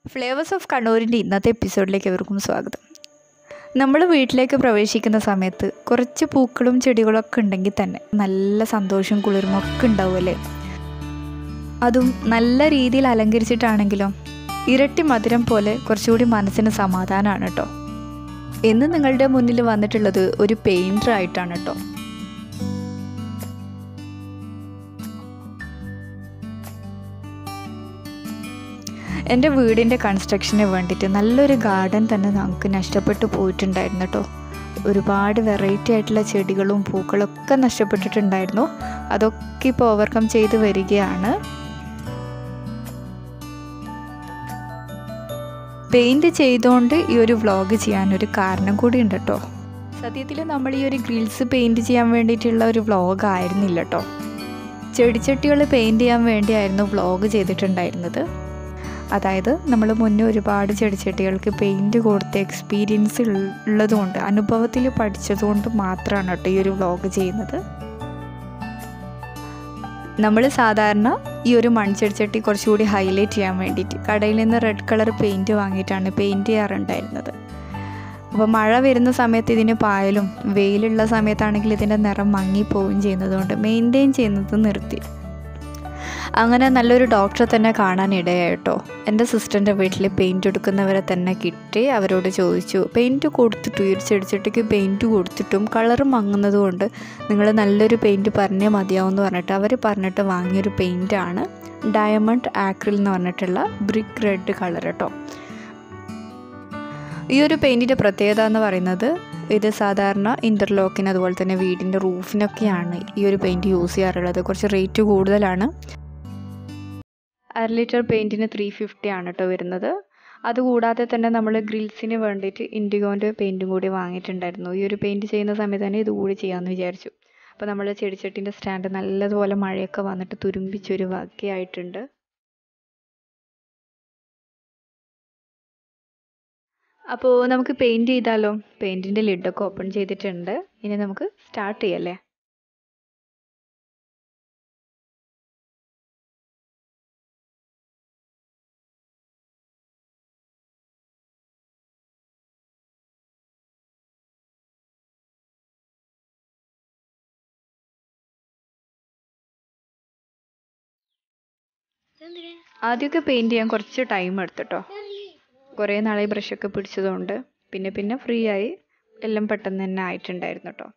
flavours of കണ്ണൂരിൻ്റെ ഇന്നത്തെ എപ്പിസോഡിലേക്ക് എവർക്കും സ്വാഗതം നമ്മൾ വീട്ടിലേക്ക് പ്രവേശിക്കുന്ന സമയത്ത് കുറച്ച് പൂക്കളും ചെടികളൊക്കെ ഉണ്ടെങ്കിൽ തന്നെ നല്ല സന്തോഷവും കുളിർമ ഒക്കെ ഉണ്ടാവുമല്ലേ അതും നല്ല രീതിയിൽ അലങ്കരിച്ചിട്ടാണെങ്കിലോ ഇരട്ടി മധുരം പോലെ കുറച്ചുകൂടി മനസ്സിന് സമാധാനമാണ് കേട്ടോ ഇന്ന് നിങ്ങളുടെ മുന്നിൽ വന്നിട്ടുള്ളത് ഒരു പെയിൻറ്റർ ആയിട്ടാണ് കേട്ടോ എൻ്റെ വീടിൻ്റെ കൺസ്ട്രക്ഷന് വേണ്ടിയിട്ട് നല്ലൊരു ഗാർഡൻ തന്നെ നമുക്ക് നഷ്ടപ്പെട്ടു പോയിട്ടുണ്ടായിരുന്നു കേട്ടോ ഒരുപാട് വെറൈറ്റി ആയിട്ടുള്ള ചെടികളും പൂക്കളൊക്കെ നഷ്ടപ്പെട്ടിട്ടുണ്ടായിരുന്നു അതൊക്കെ ഇപ്പോൾ ഓവർകം ചെയ്ത് വരികയാണ് പെയിൻറ് ചെയ്തുകൊണ്ട് ഈ ഒരു വ്ളോഗ് ചെയ്യാനൊരു കാരണം കൂടി ഉണ്ട് കേട്ടോ സത്യത്തിൽ നമ്മൾ ഈ ഒരു ഗ്രിൽസ് പെയിൻറ് ചെയ്യാൻ വേണ്ടിയിട്ടുള്ള ഒരു വ്ളോഗ് ആയിരുന്നില്ല കേട്ടോ ചെടിച്ചട്ടികൾ പെയിൻറ് ചെയ്യാൻ വേണ്ടിയായിരുന്നു വ്ളോഗ് ചെയ്തിട്ടുണ്ടായിരുന്നത് അതായത് നമ്മൾ മുന്നേ ഒരുപാട് ചെടിച്ചട്ടികൾക്ക് പെയിൻറ് കൊടുത്ത എക്സ്പീരിയൻസ് ഉള്ളതുകൊണ്ട് അനുഭവത്തിൽ പഠിച്ചതുകൊണ്ട് മാത്രമാണ് കേട്ടോ ഈ ഒരു വ്ളോഗ് ചെയ്യുന്നത് നമ്മൾ സാധാരണ ഈ ഒരു മൺചെടിച്ചട്ടി കുറച്ചുകൂടി ഹൈലൈറ്റ് ചെയ്യാൻ വേണ്ടിയിട്ട് കടയിൽ നിന്ന് റെഡ് കളർ പെയിൻറ് വാങ്ങിയിട്ടാണ് പെയിൻറ് ചെയ്യാറുണ്ടായിരുന്നത് അപ്പോൾ മഴ വരുന്ന സമയത്ത് ഇതിന് പായലും വെയിലുള്ള സമയത്താണെങ്കിൽ ഇതിൻ്റെ നിറം മങ്ങിപ്പോവുകയും ചെയ്യുന്നതുകൊണ്ട് മെയിൻറ്റെയിൻ ചെയ്യുന്നത് നിർത്തി അങ്ങനെ നല്ലൊരു ഡോക്ടറെ തന്നെ കാണാൻ ഇടയായിട്ടോ എൻ്റെ സിസ്റ്ററിൻ്റെ വീട്ടിൽ പെയിൻറ് എടുക്കുന്നവരെ തന്നെ കിട്ടി അവരോട് ചോദിച്ചു പെയിൻറ് കൊടുത്തിട്ടും ഈ ഒരു ചെടിച്ചട്ടിക്ക് പെയിൻറ് കൊടുത്തിട്ടും കളർ മങ്ങുന്നത് കൊണ്ട് നിങ്ങൾ നല്ലൊരു പെയിൻറ് പറഞ്ഞാൽ മതിയാവും എന്ന് പറഞ്ഞിട്ട് അവർ പറഞ്ഞിട്ട് വാങ്ങിയൊരു പെയിൻറ്റാണ് ഡയമണ്ട് ആക്രിൽ എന്ന് പറഞ്ഞിട്ടുള്ള ബ്രിക്ക് റെഡ് കളർ കേട്ടോ ഈ ഒരു പെയിൻറ്റിൻ്റെ പ്രത്യേകത എന്ന് പറയുന്നത് ഇത് സാധാരണ ഇൻ്റർലോക്കിന് അതുപോലെ തന്നെ വീടിൻ്റെ റൂഫിനൊക്കെയാണ് ഈ ഒരു പെയിൻറ്റ് യൂസ് ചെയ്യാറുള്ളത് കുറച്ച് റേറ്റ് കൂടുതലാണ് അര ലിറ്റർ പെയിൻറ്റിന് ത്രീ ഫിഫ്റ്റി ആണ് കേട്ടോ വരുന്നത് അതുകൂടാതെ തന്നെ നമ്മൾ ഗ്രിൽസിന് വേണ്ടിയിട്ട് ഇൻഡിഗോൻ്റെ പെയിൻറ്റും കൂടി വാങ്ങിയിട്ടുണ്ടായിരുന്നു ഈ ഒരു പെയിൻറ്റ് ചെയ്യുന്ന സമയത്ത് തന്നെ ഇത് കൂടി ചെയ്യാമെന്ന് വിചാരിച്ചു അപ്പോൾ നമ്മൾ ചെടിച്ചട്ടിൻ്റെ സ്റ്റാൻഡ് നല്ലതുപോലെ മഴയൊക്കെ വന്നിട്ട് തുരുമ്പിച്ചൊരു വകയായിട്ടുണ്ട് അപ്പോൾ നമുക്ക് പെയിൻറ്റ് ചെയ്താലോ പെയിൻറ്റിൻ്റെ ലിഡൊക്കെ ഓപ്പൺ ചെയ്തിട്ടുണ്ട് ഇനി നമുക്ക് സ്റ്റാർട്ട് ചെയ്യല്ലേ ആദ്യമൊക്കെ പെയിൻറ്റ് ചെയ്യാൻ കുറച്ച് ടൈം എടുത്തിട്ടോ കുറേ നാളെ ബ്രഷൊക്കെ പിടിച്ചതുകൊണ്ട് പിന്നെ പിന്നെ ഫ്രീ ആയി എല്ലാം പെട്ടെന്ന് തന്നെ ആയിട്ടുണ്ടായിരുന്നു കേട്ടോ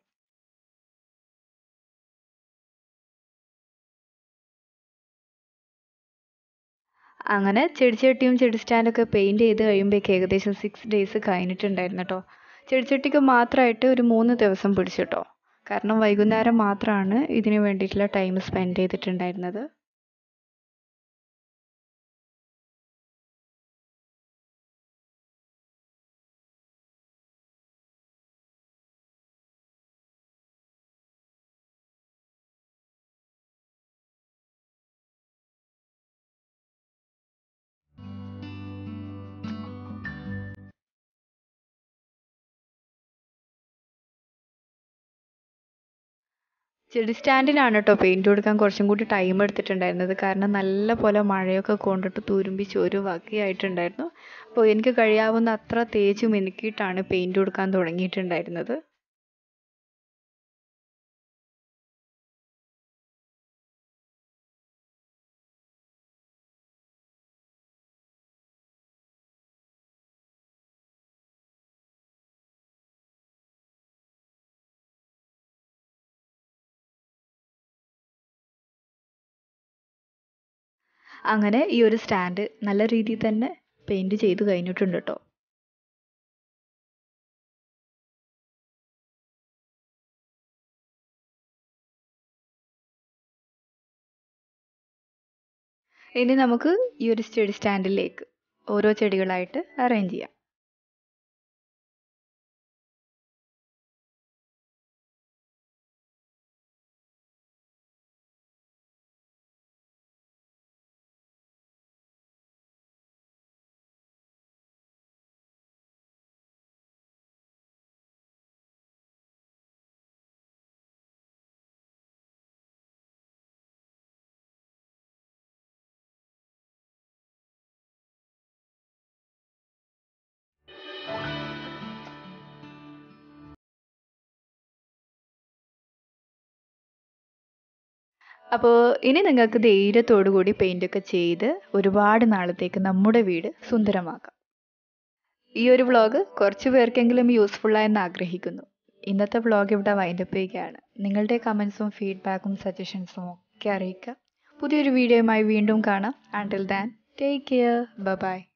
അങ്ങനെ ചെടിച്ചട്ടിയും ചെടി സ്റ്റാൻഡൊക്കെ പെയിൻറ്റ് ചെയ്ത് കഴിയുമ്പോഴേക്ക് ഏകദേശം സിക്സ് ഡേയ്സ് കഴിഞ്ഞിട്ടുണ്ടായിരുന്നു കേട്ടോ ചെടിച്ചട്ടിക്ക് മാത്രമായിട്ട് ഒരു മൂന്ന് ദിവസം പിടിച്ചു കേട്ടോ കാരണം വൈകുന്നേരം മാത്രമാണ് ഇതിന് വേണ്ടിയിട്ടുള്ള ടൈം സ്പെൻഡ് ചെയ്തിട്ടുണ്ടായിരുന്നത് ചെടി സ്റ്റാൻഡിനാണ് കേട്ടോ പെയിൻറ് കൊടുക്കാൻ കുറച്ചും കൂടി ടൈം എടുത്തിട്ടുണ്ടായിരുന്നത് കാരണം നല്ല പോലെ മഴയൊക്കെ കൊണ്ടിട്ട് തുരുമ്പിച്ച് ഒരു വകയായിട്ടുണ്ടായിരുന്നു അപ്പോൾ എനിക്ക് കഴിയാവുന്ന അത്ര തേച്ച് മിനുക്കിയിട്ടാണ് പെയിൻറ് കൊടുക്കാൻ തുടങ്ങിയിട്ടുണ്ടായിരുന്നത് അങ്ങനെ ഈ ഒരു സ്റ്റാൻഡ് നല്ല രീതിയിൽ തന്നെ പെയിൻറ് ചെയ്ത് കഴിഞ്ഞിട്ടുണ്ട് കേട്ടോ ഇനി നമുക്ക് ഈ ഒരു ചെടി സ്റ്റാൻഡിലേക്ക് ഓരോ ചെടികളായിട്ട് അറേഞ്ച് ചെയ്യാം അപ്പോൾ ഇനി നിങ്ങൾക്ക് ധൈര്യത്തോടു കൂടി പെയിൻ്റൊക്കെ ചെയ്ത് ഒരുപാട് നാളത്തേക്ക് നമ്മുടെ വീട് സുന്ദരമാക്കാം ഈ ഒരു വ്ളോഗ് കുറച്ച് പേർക്കെങ്കിലും യൂസ്ഫുള്ളായെന്ന് ആഗ്രഹിക്കുന്നു ഇന്നത്തെ വ്ളോഗ് ഇവിടെ വൈൻഡപ്പ് ചെയ്യുകയാണ് നിങ്ങളുടെ കമൻസും ഫീഡ്ബാക്കും സജഷൻസും ഒക്കെ അറിയിക്കുക പുതിയൊരു വീഡിയോയുമായി വീണ്ടും കാണാം until then take care by